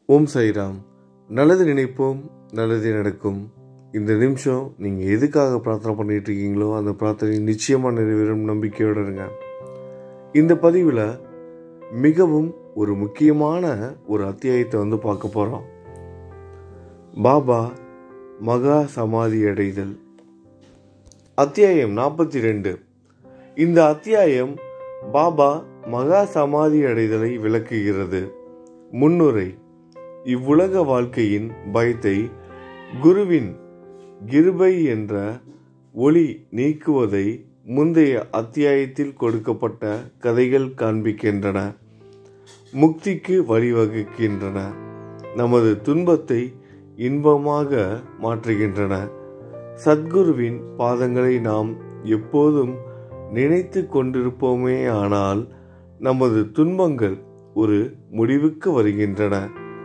ஓம் சாய்ராம் நல்லது நினைப்போம் நல்லது நடக்கும் இந்த நிமிஷம் நீங்கள் எதுக்காக பிரார்த்தனை பண்ணிட்டு இருக்கீங்களோ அந்த பிரார்த்தனை நிச்சயமாக நிறைவேறும் நம்பிக்கையோடு இருங்க இந்த பதிவில் மிகவும் ஒரு முக்கியமான ஒரு அத்தியாயத்தை வந்து பார்க்க போகிறோம் பாபா மகா சமாதி அடைதல் அத்தியாயம் நாற்பத்தி ரெண்டு இந்த அத்தியாயம் பாபா மகா சமாதி அடைதலை விளக்குகிறது முன்னுரை இவ்வுலக வாழ்க்கையின் பயத்தை குருவின் கிருபை என்ற ஒளி நீக்குவதை முந்தைய அத்தியாயத்தில் கொடுக்கப்பட்ட கதைகள் காண்பிக்கின்றன முக்திக்கு வழிவகுக்கின்றன நமது துன்பத்தை இன்பமாக மாற்றுகின்றன சத்குருவின் பாதங்களை நாம் எப்போதும் நினைத்து கொண்டிருப்போமே ஆனால் நமது துன்பங்கள் ஒரு முடிவுக்கு வருகின்றன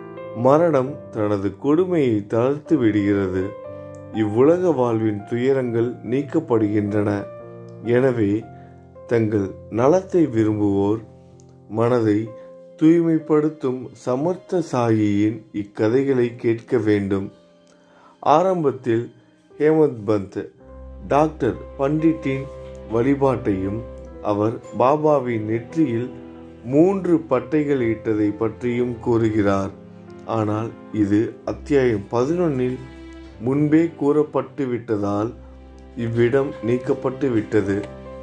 மரணம் தனது கொடுமையை தளர்த்து விடுகிறது இவ்வுலக வாழ்வின் துயரங்கள் நீக்கப்படுகின்றன எனவே தங்கள் நலத்தை விரும்புவோர் மனதை தூய்மைப்படுத்தும் சமர்த்த சாயியின் இக்கதைகளை கேட்க வேண்டும் ஆரம்பத்தில் ஹேமந்த் பந்த் டாக்டர் பண்டிட்டின் வழிபாட்டையும் அவர் பாபாவின் நெற்றியில் மூன்று பட்டைகள் இட்டதை பற்றியும் கூறுகிறார் ஆனால் இது அத்தியாயம் பதினொன்னில் முன்பே கூறப்பட்டு விட்டதால் இவ்விடம் நீக்கப்பட்டு விட்டது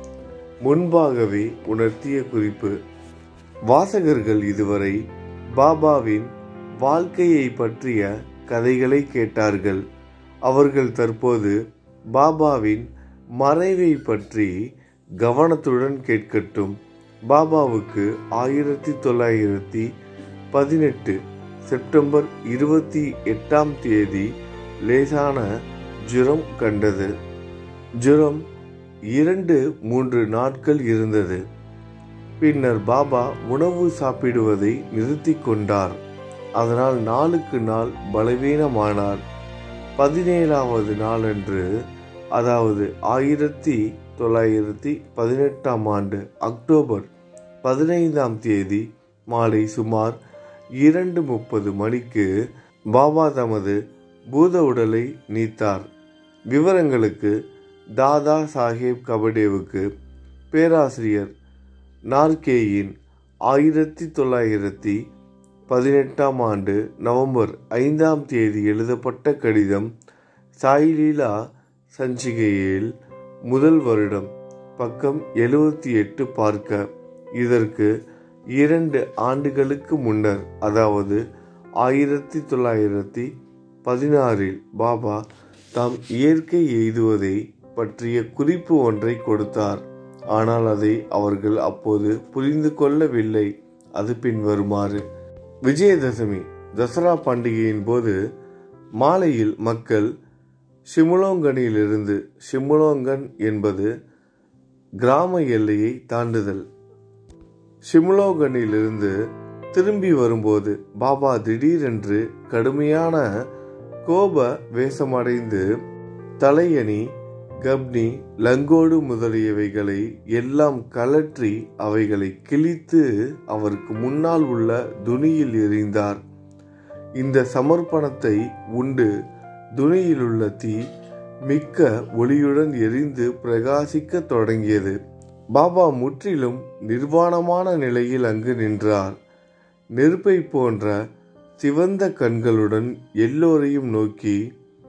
முன்பாகவே உணர்த்திய குறிப்பு வாசகர்கள் இதுவரை பாபாவின் வாழ்க்கையை பற்றிய கதைகளை கேட்டார்கள் அவர்கள் தற்போது பாபாவின் மறைவை பற்றி கவனத்துடன் கேட்கட்டும் பாபாவுக்கு ஆயிரத்தி தொள்ளாயிரத்தி பதினெட்டு செப்டம்பர் இருபத்தி எட்டாம் தேதி லேசான ஜுரம் கண்டது ஜுரம் இரண்டு மூன்று நாட்கள் இருந்தது பின்னர் பாபா உணவு சாப்பிடுவதை நிறுத்தி கொண்டார் அதனால் நாளுக்கு நாள் பலவீனமானார் பதினேழாவது நாளன்று அதாவது ஆயிரத்தி தொள்ளாயிரத்தி பதினெட்டாம் ஆண்டு அக்டோபர் பதினைந்தாம் தேதி மாலை சுமார் இரண்டு முப்பது மணிக்கு பாபா தமது பூத உடலை நீத்தார் விவரங்களுக்கு தாதா சாஹேப் கபடேவுக்கு பேராசிரியர் நார்கேயின் ஆயிரத்தி தொள்ளாயிரத்தி பதினெட்டாம் ஆண்டு நவம்பர் ஐந்தாம் தேதி எழுதப்பட்ட கடிதம் சாய்லீலா சஞ்சிகையில் முதல் வருடம் பக்கம் எழுபத்தி எட்டு பார்க்க இதற்கு இரண்டு ஆண்டுகளுக்கு முன்னர் அதாவது ஆயிரத்தி தொள்ளாயிரத்தி பதினாறில் பாபா தாம் இயற்கை எய்துவதை பற்றிய குறிப்பு ஒன்றை கொடுத்தார் ஆனால் அதை அவர்கள் அப்போது புரிந்து கொள்ளவில்லை அது பின்வருமாறு விஜயதசமி தசரா பண்டிகையின் போது மாலையில் மக்கள் ஷிமுலோங்கனிலிருந்து ஷிமுலோங்கன் என்பது கிராம எல்லையை தாண்டுதல் ஷிமுலோங்கனிலிருந்து திரும்பி வரும்போது பாபா திடீரென்று கடுமையான கோப வேஷமடைந்து தலையணி கப்னி லங்கோடு முதலியவைகளை எல்லாம் கலற்றி அவைகளை கிழித்து அவருக்கு முன்னால் உள்ள துணியில் எறிந்தார் இந்த சமர்ப்பணத்தை உண்டு துணியில் உள்ள தீ மிக்க ஒளியுடன் எரிந்து பிரகாசிக்க தொடங்கியது பாபா முற்றிலும் நிர்வாணமான நிலையில் அங்கு நின்றார் நெருப்பை போன்ற சிவந்த கண்களுடன் எல்லோரையும் நோக்கி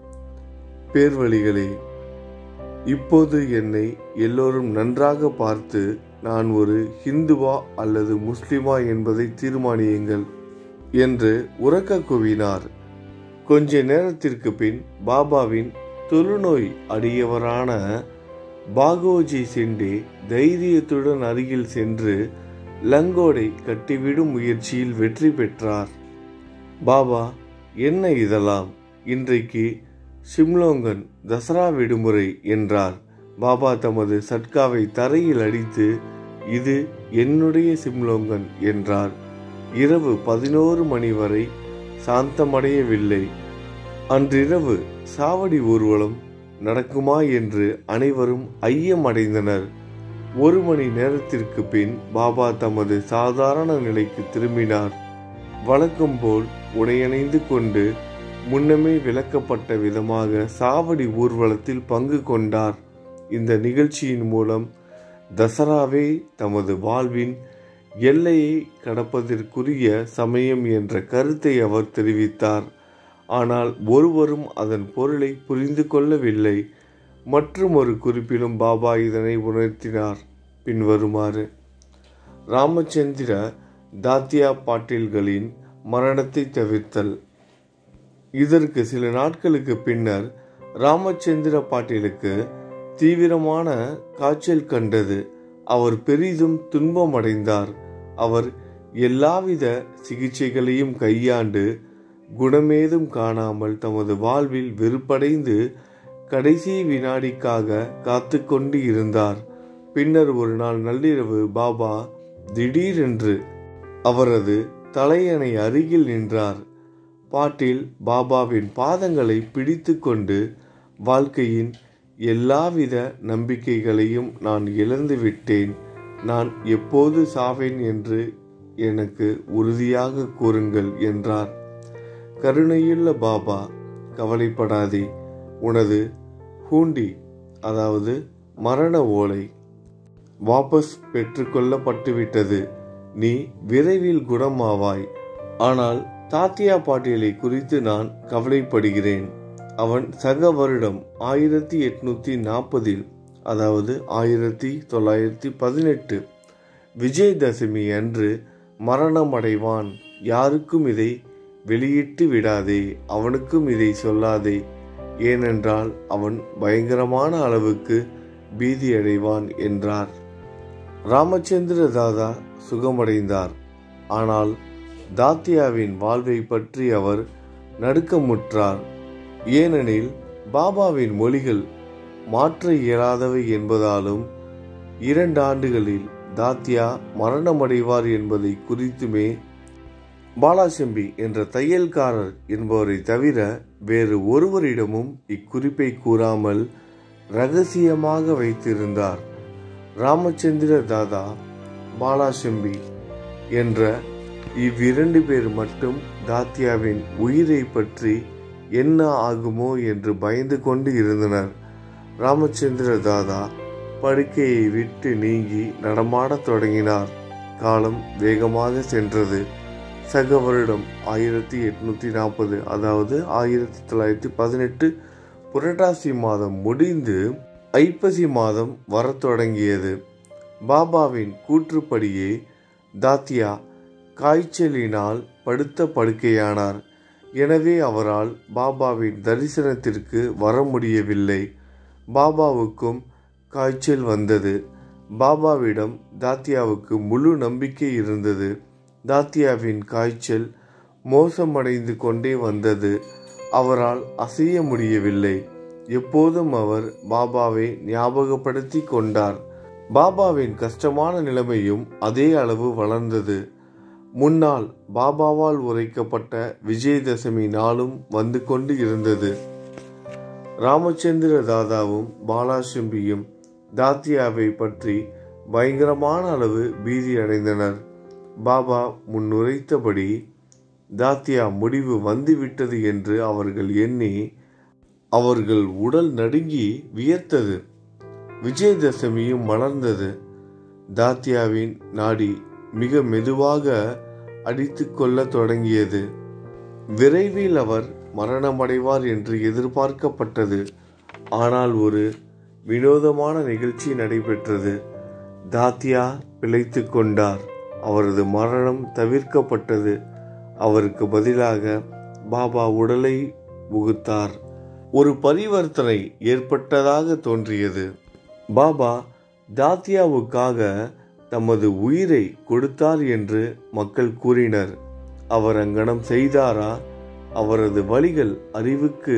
பேர்வழிகளே இப்போது என்னை எல்லோரும் நன்றாக பார்த்து நான் ஒரு ஹிந்துவா அல்லது முஸ்லிமா என்பதை தீர்மானியுங்கள் என்று உறக்க குவினார் கொஞ்ச நேரத்திற்கு பின் பாபாவின் தொழுநோய் அடியவரான பாகோஜி செண்டே தைரியத்துடன் அருகில் சென்று லங்கோடை கட்டிவிடும் முயற்சியில் வெற்றி பெற்றார் பாபா என்ன இதெல்லாம் இன்றைக்கு ஷிம்லோங்கன் தசரா விடுமுறை என்றார் பாபா தமது சட்காவை தரையில் அடித்து இது என்னுடைய சிம்லோங்கன் என்றார் இரவு பதினோரு மணி வரை சாந்தமடையவில்லை அன்றிரவு சாவடி ஊர்வலம் நடக்குமா என்று அனைவரும் ஐயம் அடைந்தனர் ஒரு மணி நேரத்திற்கு பின் பாபா தமது சாதாரண நிலைக்கு திரும்பினார் வழக்கம் போல் உடையணைந்து கொண்டு முன்னமே விளக்கப்பட்ட விதமாக சாவடி ஊர்வலத்தில் பங்கு கொண்டார் இந்த நிகழ்ச்சியின் மூலம் தசராவே தமது வாழ்வின் எல்லையை கடப்பதற்குரிய சமயம் என்ற கருத்தை அவர் தெரிவித்தார் ஆனால் ஒருவரும் அதன் பொருளை புரிந்து கொள்ளவில்லை மற்றும் ஒரு குறிப்பிலும் பாபா இதனை உணர்த்தினார் பின்வருமாறு ராமச்சந்திர தாத்தியா பாட்டீல்களின் மரணத்தை தவிர்த்தல் இதற்கு சில நாட்களுக்கு பின்னர் ராமச்சந்திர பாட்டீலுக்கு தீவிரமான காய்ச்சல் கண்டது அவர் பெரிதும் துன்பமடைந்தார் அவர் எல்லாவித சிகிச்சைகளையும் கையாண்டு குணமேதும் காணாமல் தமது வாழ்வில் வெறுப்படைந்து கடைசி வினாடிக்காக காத்து கொண்டு இருந்தார் பின்னர் ஒரு நாள் நள்ளிரவு பாபா திடீரென்று அவரது தலையணை அருகில் நின்றார் பாட்டில் பாபாவின் பாதங்களை பிடித்து கொண்டு வாழ்க்கையின் எல்லாவித நம்பிக்கைகளையும் நான் இழந்து விட்டேன் நான் எப்போது சாவேன் என்று எனக்கு உறுதியாக கூறுங்கள் என்றார் கருணையுள்ள பாபா கவலைப்படாதே உனது ஹூண்டி அதாவது மரண ஓலை வாபஸ் பெற்றுக்கொள்ளப்பட்டுவிட்டது நீ விரைவில் குணமாவாய் ஆனால் தாத்தியா பாட்டியலை குறித்து நான் கவலைப்படுகிறேன் அவன் சக வருடம் ஆயிரத்தி எட்நூத்தி நாற்பதில் அதாவது ஆயிரத்தி தொள்ளாயிரத்தி பதினெட்டு விஜயதசமி அன்று மரணமடைவான் யாருக்கும் இதை வெளியிட்டு விடாதே அவனுக்கும் இதை சொல்லாதே ஏனென்றால் அவன் பயங்கரமான அளவுக்கு பீதியடைவான் என்றார் ராமச்சந்திர தாதா சுகமடைந்தார் ஆனால் தாத்தியாவின் வாழ்வை பற்றி அவர் நடுக்கமுற்றார் ஏனெனில் பாபாவின் மொழிகள் மாற்ற இயலாதவை என்பதாலும் இரண்டு ஆண்டுகளில் தாத்தியா மரணமடைவார் என்பதை குறித்துமே பாலாசெம்பி என்ற தையல்காரர் என்பவரை தவிர வேறு ஒருவரிடமும் இக்குறிப்பை கூறாமல் ரகசியமாக வைத்திருந்தார் ராமச்சந்திர தாதா பாலாசெம்பி என்ற இவ்விரண்டு பேர் மட்டும் தாத்தியாவின் உயிரை பற்றி என்ன ஆகுமோ என்று பயந்து கொண்டு இருந்தனர் ராமச்சந்திர தாதா படுக்கையை விட்டு நீங்கி நடமாடத் தொடங்கினார் காலம் வேகமாக சென்றது சக வருடம் ஆயிரத்தி எட்நூத்தி நாற்பது அதாவது ஆயிரத்தி தொள்ளாயிரத்தி பதினெட்டு புரட்டாசி மாதம் முடிந்து ஐப்பசி மாதம் வரத் தொடங்கியது பாபாவின் கூற்றுப்படியே தாத்தியா காய்ச்சலினால் படுத்த படுக்கையானார் எனவே அவரால் பாபாவின் தரிசனத்திற்கு வர முடியவில்லை பாபாவுக்கும் காய்ச்சல் வந்தது பாபாவிடம் தாத்தியாவுக்கு முழு நம்பிக்கை இருந்தது தாத்தியாவின் காய்ச்சல் மோசமடைந்து கொண்டே வந்தது அவரால் அசைய முடியவில்லை எப்போதும் அவர் பாபாவை ஞாபகப்படுத்தி கொண்டார் பாபாவின் கஷ்டமான நிலைமையும் அதே அளவு வளர்ந்தது முன்னால் பாபாவால் உரைக்கப்பட்ட விஜயதசமி நாளும் வந்து கொண்டு இருந்தது ராமச்சந்திர தாதாவும் பாலாசிம்பியும் தாத்தியாவை பற்றி பயங்கரமான அளவு பீதி அடைந்தனர் பாபா முன்னுரைத்தபடி தாத்தியா முடிவு வந்துவிட்டது என்று அவர்கள் எண்ணி அவர்கள் உடல் நடுங்கி வியர்த்தது விஜயதசமியும் மலர்ந்தது தாத்தியாவின் நாடி மிக மெதுவாக அடித்து கொள்ள தொடங்கியது விரைவில் அவர் மரணமடைவார் என்று எதிர்பார்க்கப்பட்டது ஆனால் ஒரு வினோதமான நிகழ்ச்சி நடைபெற்றது தாத்தியா பிழைத்து கொண்டார் அவரது மரணம் தவிர்க்கப்பட்டது அவருக்கு பதிலாக பாபா உடலை புகுத்தார் ஒரு பரிவர்த்தனை ஏற்பட்டதாக தோன்றியது பாபா தாத்தியாவுக்காக தமது உயிரை கொடுத்தார் என்று மக்கள் கூறினர் அவர் அங்கனம் செய்தாரா அவரது வழிகள் அறிவுக்கு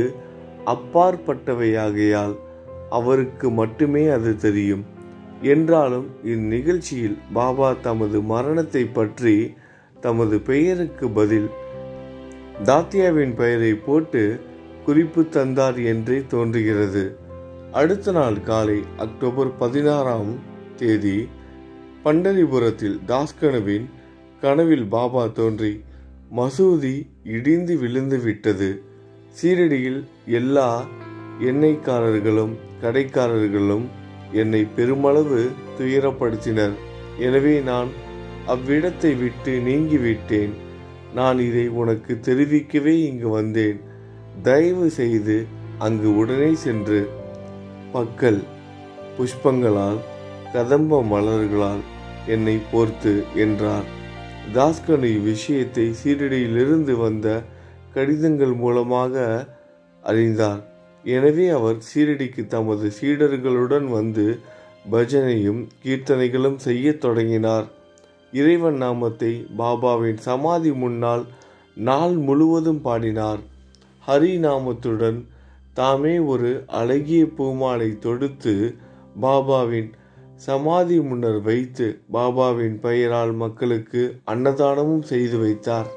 அப்பாற்பட்டவையாகையால் அவருக்கு மட்டுமே அது தெரியும் என்றாலும் இந்நிகழ்ச்சியில் பாபா தமது மரணத்தை பற்றி தமது பெயருக்கு பதில் தாத்தியாவின் பெயரை போட்டு குறிப்பு தந்தார் என்றே தோன்றுகிறது அடுத்த நாள் காலை அக்டோபர் பதினாறாம் தேதி பண்டரிபுரத்தில் தாஸ்கனுவின் கனவில் பாபா தோன்றி மசூதி இடிந்து விழுந்து விட்டது சீரடியில் எல்லா எண்ணெய்க்காரர்களும் கடைக்காரர்களும் என்னை பெருமளவு துயரப்படுத்தினர் எனவே நான் அவ்விடத்தை விட்டு நீங்கிவிட்டேன் நான் இதை உனக்கு தெரிவிக்கவே இங்கு வந்தேன் தயவு செய்து அங்கு உடனே சென்று பக்கல் புஷ்பங்களால் கதம்ப மலர்களால் என்னை போர்த்து என்றார் தாஸ்கனு இவ்விஷயத்தை சீரடியிலிருந்து வந்த கடிதங்கள் மூலமாக அறிந்தார் எனவே அவர் சீரடிக்கு தமது சீடர்களுடன் வந்து பஜனையும் கீர்த்தனைகளும் செய்யத் தொடங்கினார் இறைவன் நாமத்தை பாபாவின் சமாதி முன்னால் நாள் முழுவதும் பாடினார் ஹரி நாமத்துடன் தாமே ஒரு அழகிய பூமாலை தொடுத்து பாபாவின் சமாதி முன்னர் வைத்து பாபாவின் பெயரால் மக்களுக்கு அன்னதானமும் செய்து வைத்தார்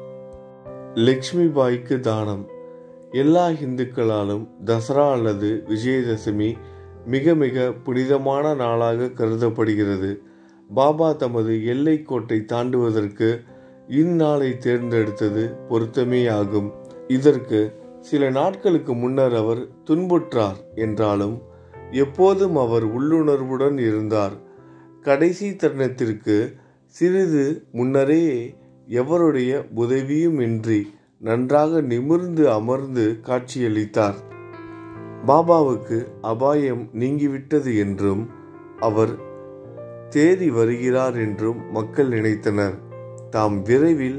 லக்ஷ்மி பாய்க்கு தானம் எல்லா இந்துக்களாலும் தசரா அல்லது விஜயதசமி மிக மிக புனிதமான நாளாக கருதப்படுகிறது பாபா தமது எல்லை கோட்டை தாண்டுவதற்கு இந்நாளை தேர்ந்தெடுத்தது பொருத்தமே ஆகும் இதற்கு சில நாட்களுக்கு முன்னர் அவர் துன்புற்றார் என்றாலும் எப்போதும் அவர் உள்ளுணர்வுடன் இருந்தார் கடைசி தருணத்திற்கு சிறிது முன்னரே எவருடைய உதவியும் இன்றி நன்றாக நிமிர்ந்து அமர்ந்து காட்சியளித்தார் பாபாவுக்கு அபாயம் நீங்கிவிட்டது என்றும் அவர் தேடி வருகிறார் என்றும் மக்கள் நினைத்தனர் தாம் விரைவில்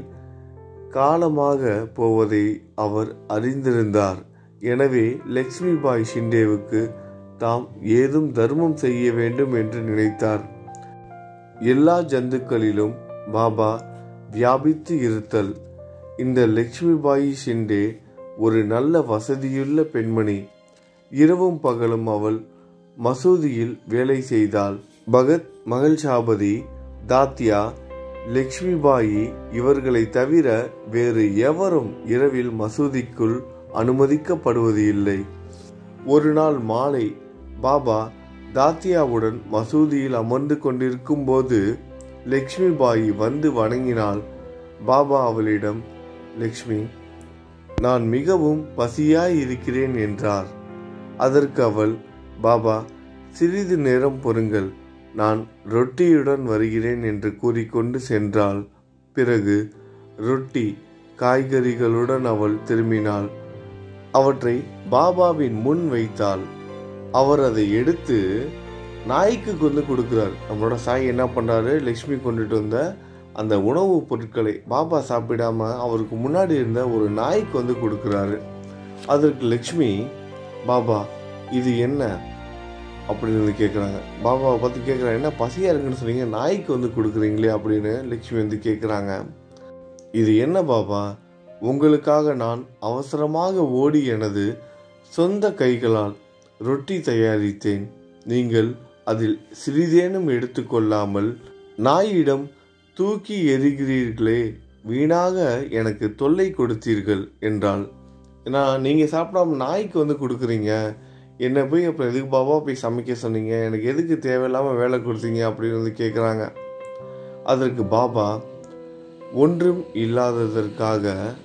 காலமாக போவதை அவர் அறிந்திருந்தார் எனவே லக்ஷ்மி பாய் ஷிண்டேவுக்கு தாம் ஏதும் தர்மம் செய்ய வேண்டும் என்று நினைத்தார் எல்லா ஜந்துக்களிலும் பாபா வியாபித்து இருத்தல் இந்த லக்ஷ்மி பாய் ஷிண்டே ஒரு நல்ல வசதியுள்ள பெண்மணி இரவும் பகலும் அவள் மசூதியில் வேலை செய்தாள் பகத் மகள்சாபதி தாத்யா லக்ஷ்மி பாயி இவர்களை தவிர வேறு எவரும் இரவில் மசூதிக்குள் அனுமதிக்கப்படுவது இல்லை ஒரு நாள் மாலை பாபா தாத்தியாவுடன் மசூதியில் அமர்ந்து கொண்டிருக்கும் போது லக்ஷ்மி பாயி வந்து வணங்கினாள் பாபா அவளிடம் லக்ஷ்மி நான் மிகவும் பசியாய் இருக்கிறேன் என்றார் அதற்கு அவள் பாபா சிறிது நேரம் பொறுங்கள் நான் ரொட்டியுடன் வருகிறேன் என்று கூறிக்கொண்டு சென்றாள் பிறகு ரொட்டி காய்கறிகளுடன் அவள் திரும்பினாள் அவற்றை பாபாவின் முன் வைத்தாள் அவர் அதை எடுத்து நாய்க்கு கொண்டு கொடுக்கிறார் நம்மளோட சாய் என்ன பண்றாரு லக்ஷ்மி கொண்டுட்டு வந்த அந்த உணவுப் பொருட்களை பாபா சாப்பிடாம அவருக்கு முன்னாடி இருந்த ஒரு நாய்க்கு வந்து கொடுக்கிறாரு அதற்கு லக்ஷ்மி பாபா இது என்ன அப்படின்னு வந்து கேட்குறாங்க பாபாவை பார்த்து கேட்குறாங்க என்ன பசியாக இருக்குன்னு சொன்னீங்க நாய்க்கு வந்து கொடுக்குறீங்களே அப்படின்னு லக்ஷ்மி வந்து கேட்குறாங்க இது என்ன பாபா உங்களுக்காக நான் அவசரமாக ஓடி எனது சொந்த கைகளால் ரொட்டி தயாரித்தேன் நீங்கள் அதில் சிறிதேனும் எடுத்துக்கொள்ளாமல் நாயிடம் தூக்கி எறிகிறீர்களே வீணாக எனக்கு தொல்லை கொடுத்தீர்கள் என்றாள் நான் நீங்கள் சாப்பிடாம நாய்க்கு வந்து கொடுக்குறீங்க என்னை போய் அப்புறம் எதுக்கு பாபா போய் சமைக்க சொன்னீங்க எனக்கு எதுக்கு தேவையில்லாமல் வேலை கொடுத்தீங்க அப்படின்னு வந்து கேட்குறாங்க அதற்கு பாபா ஒன்றும் இல்லாததற்காக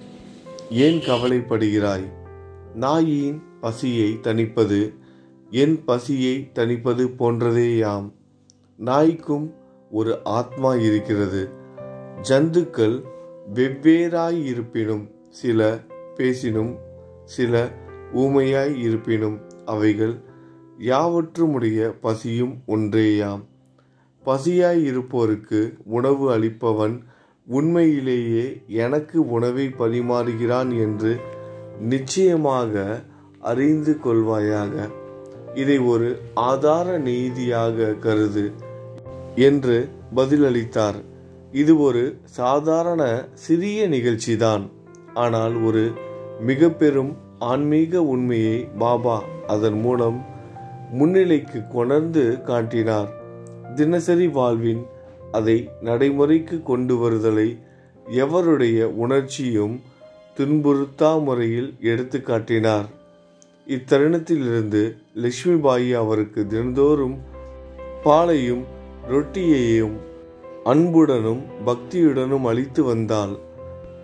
ஏன் கவலைப்படுகிறாய் நாயின் பசியை தணிப்பது என் பசியை தணிப்பது போன்றதேயாம் நாய்க்கும் ஒரு ஆத்மா இருக்கிறது ஜந்துக்கள் வெவ்வேறாய் இருப்பினும் சில பேசினும் சில ஊமையாய் இருப்பினும் அவைகள் யாவற்றுமுடைய பசியும் ஒன்றேயாம் பசியாய் இருப்போருக்கு உணவு அளிப்பவன் உண்மையிலேயே எனக்கு உணவை பரிமாறுகிறான் என்று நிச்சயமாக அறிந்து கொள்வாயாக இதை ஒரு ஆதார நீதியாக கருது என்று பதிலளித்தார் இது ஒரு சாதாரண சிறிய நிகழ்ச்சிதான் ஆனால் ஒரு மிக பெரும் ஆன்மீக உண்மையை பாபா அதன் மூலம் முன்னிலைக்கு கொணர்ந்து காட்டினார் தினசரி வாழ்வின் அதை நடைமுறைக்கு கொண்டு வருதலை எவருடைய உணர்ச்சியும் துன்புறுத்தா முறையில் எடுத்து காட்டினார் இத்தருணத்திலிருந்து லட்சுமி பாயி அவருக்கு தினந்தோறும் பாலையும் ரொட்டியையும் அன்புடனும் பக்தியுடனும் அளித்து வந்தாள்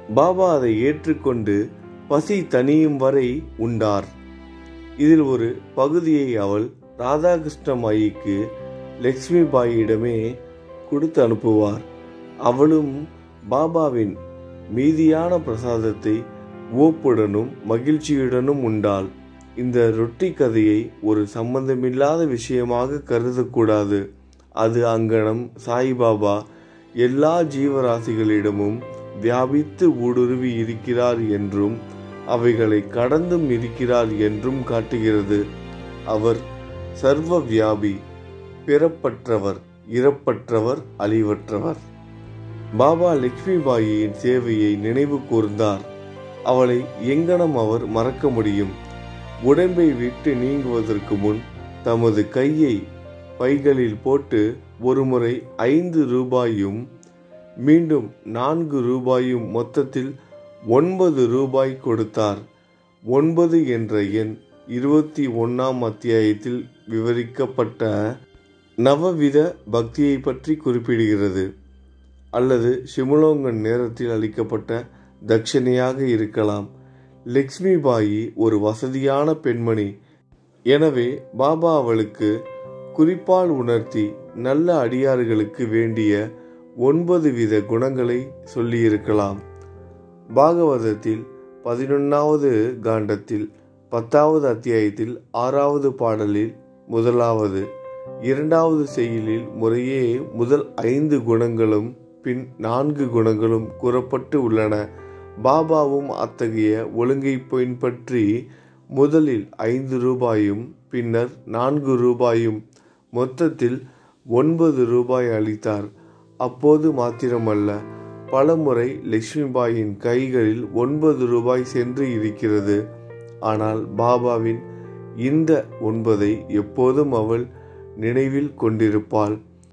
பாபா அதை ஏற்றுக்கொண்டு பசி தனியும் வரை உண்டார் இதில் ஒரு பகுதியை அவள் ராதாகிருஷ்ண மாயிக்கு லக்ஷ்மி பாயிடமே கொடுத்து அனுப்புவார் அவளும் பாபாவின் மீதியான பிரசாதத்தை ஓப்புடனும் மகிழ்ச்சியுடனும் உண்டாள் இந்த ரொட்டி கதையை ஒரு சம்பந்தமில்லாத விஷயமாக கருதக்கூடாது அது அங்கனம் சாய்பாபா எல்லா ஜீவராசிகளிடமும் வியாபித்து ஊடுருவி இருக்கிறார் என்றும் அவைகளை கடந்தும் இருக்கிறார் என்றும் காட்டுகிறது அவர் சர்வ வியாபி பிறப்பற்றவர் இறப்பற்றவர் அழிவற்றவர் பாபா லட்சுமி பாயியின் சேவையை நினைவு கூர்ந்தார் அவளை எங்கனம் அவர் மறக்க முடியும் உடம்பை விட்டு நீங்குவதற்கு முன் தமது கையை பைகளில் போட்டு ஒருமுறை ஐந்து ரூபாயும் மீண்டும் நான்கு ரூபாயும் மொத்தத்தில் ஒன்பது ரூபாய் கொடுத்தார் ஒன்பது என்ற எண் இருபத்தி ஒன்றாம் அத்தியாயத்தில் விவரிக்கப்பட்ட நவவித பக்தியை பற்றி குறிப்பிடுகிறது அல்லது சிமுலோங்கன் நேரத்தில் அளிக்கப்பட்ட தட்சணையாக இருக்கலாம் லக்ஷ்மி பாயி ஒரு வசதியான பெண்மணி எனவே பாபா அவளுக்கு குறிப்பால் உணர்த்தி நல்ல அடியார்களுக்கு வேண்டிய ஒன்பது வித குணங்களை சொல்லியிருக்கலாம் பாகவதத்தில் பதினொன்றாவது காண்டத்தில் பத்தாவது அத்தியாயத்தில் ஆறாவது பாடலில் முதலாவது இரண்டாவது செயலில் முறையே முதல் ஐந்து குணங்களும் பின் நான்கு குணங்களும் கூறப்பட்டு உள்ளன பாபாவும் அத்தகைய ஒழுங்கை பின்பற்றி முதலில் ஐந்து ரூபாயும் பின்னர் நான்கு ரூபாயும் மொத்தத்தில் ஒன்பது ரூபாய் அளித்தார் அப்போது மாத்திரமல்ல பலமுறை லட்சுமிபாயின் கைகளில் ஒன்பது ரூபாய் சென்று இருக்கிறது ஆனால் பாபாவின் இந்த ஒன்பதை எப்போதும் அவள் நினைவில் கொண்டிருப்பாள்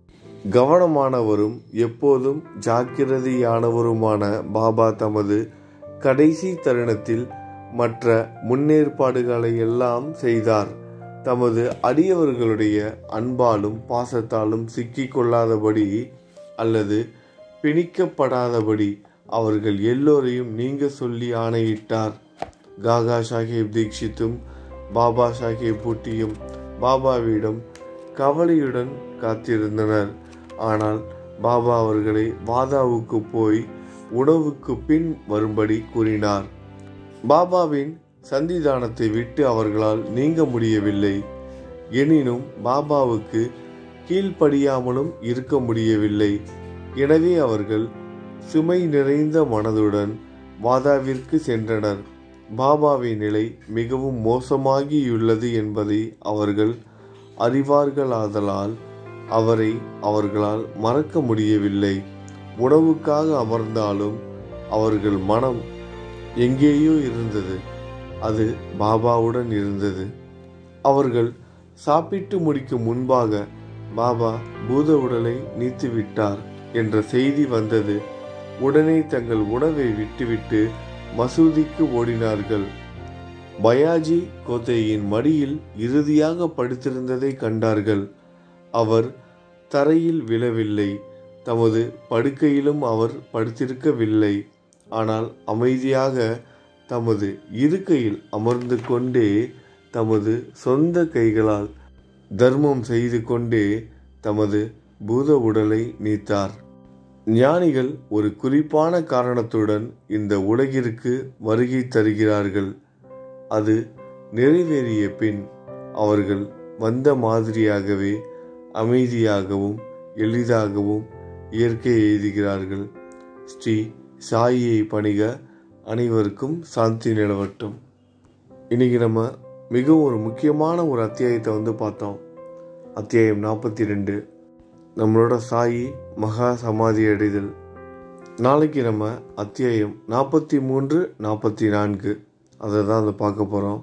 கவனமானவரும் எப்போதும் ஜாக்கிரதையானவருமான பாபா தமது கடைசி தருணத்தில் மற்ற முன்னேற்பாடுகளை எல்லாம் செய்தார் தமது அடியவர்களுடைய அன்பாலும் பாசத்தாலும் சிக்கிக்கொள்ளாதபடி அல்லது பிணிக்கப்படாதபடி அவர்கள் எல்லோரையும் நீங்க சொல்லி ஆணையிட்டார் காகா சாஹேப் தீக்ஷித்தும் பாபா சாஹேப் பூட்டியும் பாபாவிடம் கவலையுடன் காத்திருந்தனர் ஆனால் பாபா அவர்களை வாதாவுக்கு போய் உணவுக்கு பின் வரும்படி கூறினார் பாபாவின் சந்திதானத்தை விட்டு அவர்களால் நீங்க முடியவில்லை எனினும் பாபாவுக்கு கீழ்ப்படியாமலும் இருக்க முடியவில்லை எனவே அவர்கள் சுமை நிறைந்த மனதுடன் வாதாவிற்கு சென்றனர் பாபாவின் நிலை மிகவும் மோசமாகியுள்ளது என்பதை அவர்கள் அறிவார்களாதலால் அவரை அவர்களால் மறக்க முடியவில்லை உணவுக்காக அமர்ந்தாலும் அவர்கள் மனம் எங்கேயோ இருந்தது அது பாபாவுடன் இருந்தது அவர்கள் சாப்பிட்டு முடிக்கும் முன்பாக பாபா பூத உடலை நீத்துவிட்டார் என்ற செய்தி வந்தது உடனே தங்கள் உணவை விட்டுவிட்டு மசூதிக்கு ஓடினார்கள் பயாஜி கோத்தையின் மடியில் இறுதியாக படுத்திருந்ததை கண்டார்கள் அவர் தரையில் விழவில்லை தமது படுக்கையிலும் அவர் படுத்திருக்கவில்லை ஆனால் அமைதியாக தமது இருக்கையில் அமர்ந்து கொண்டே தமது சொந்த கைகளால் தர்மம் செய்து கொண்டே தமது பூத உடலை நீத்தார் ஞானிகள் ஒரு குறிப்பான காரணத்துடன் இந்த உலகிற்கு வருகை தருகிறார்கள் அது நிறைவேறிய பின் அவர்கள் வந்த மாதிரியாகவே அமைதியாகவும் எளிதாகவும் இயற்கை எழுதுகிறார்கள் ஸ்ரீ சாயியை பணிக அனைவருக்கும் சாந்தி நிலவட்டும் இன்னைக்கு நம்ம மிகவும் ஒரு முக்கியமான ஒரு அத்தியாயத்தை வந்து பார்த்தோம் அத்தியாயம் நாற்பத்தி ரெண்டு நம்மளோட சாயி மகா சமாதி அடைதல் நாளைக்கு நம்ம அத்தியாயம் நாற்பத்தி மூன்று நாற்பத்தி நான்கு அதை தான் அதை பார்க்க போகிறோம்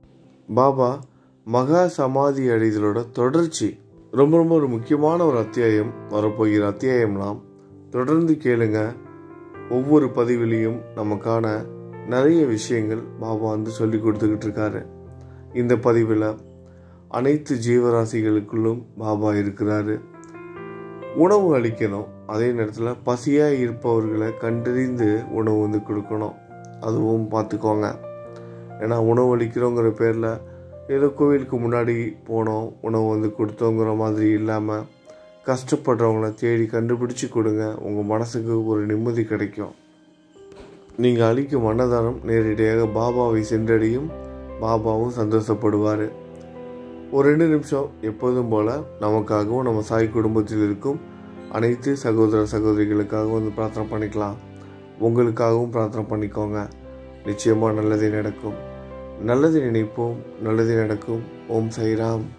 பாபா மகா சமாதி அடைதலோட தொடர்ச்சி ரொம்ப ரொம்ப ஒரு முக்கியமான ஒரு அத்தியாயம் வரப்போகிற அத்தியாயம்லாம் தொடர்ந்து கேளுங்க ஒவ்வொரு பதிவிலையும் நமக்கான நிறைய விஷயங்கள் பாபா வந்து சொல்லி கொடுத்துக்கிட்டு இருக்காரு இந்த பதிவில் அனைத்து ஜீவராசிகளுக்குள்ளும் பாபா இருக்கிறாரு உணவு அளிக்கணும் அதே நேரத்தில் பசியாக இருப்பவர்களை கண்டறிந்து உணவு வந்து கொடுக்கணும் அதுவும் பார்த்துக்கோங்க ஏன்னா உணவு அளிக்கிறோங்கிற பேரில் ஏதோ கோவிலுக்கு முன்னாடி போனோம் உணவு வந்து கொடுத்தோங்கிற மாதிரி இல்லாமல் கஷ்டப்படுறவங்கள தேடி கண்டுபிடிச்சு கொடுங்க உங்கள் மனசுக்கு ஒரு நிம்மதி கிடைக்கும் நீங்கள் அளிக்கும் அன்னதானம் நேரடியாக பாபாவை சென்றடையும் பாபாவும் சந்தோஷப்படுவார் ஒரு ரெண்டு நிமிஷம் எப்போதும் போல் நமக்காகவும் நம்ம சாய் குடும்பத்தில் இருக்கும் அனைத்து சகோதர சகோதரிகளுக்காகவும் வந்து பிரார்த்தனை பண்ணிக்கலாம் உங்களுக்காகவும் பிரார்த்தனை பண்ணிக்கோங்க நிச்சயமாக நல்லதே நடக்கும் நல்லது நினைப்போம் நல்லது நடக்கும் ஓம் சைராம்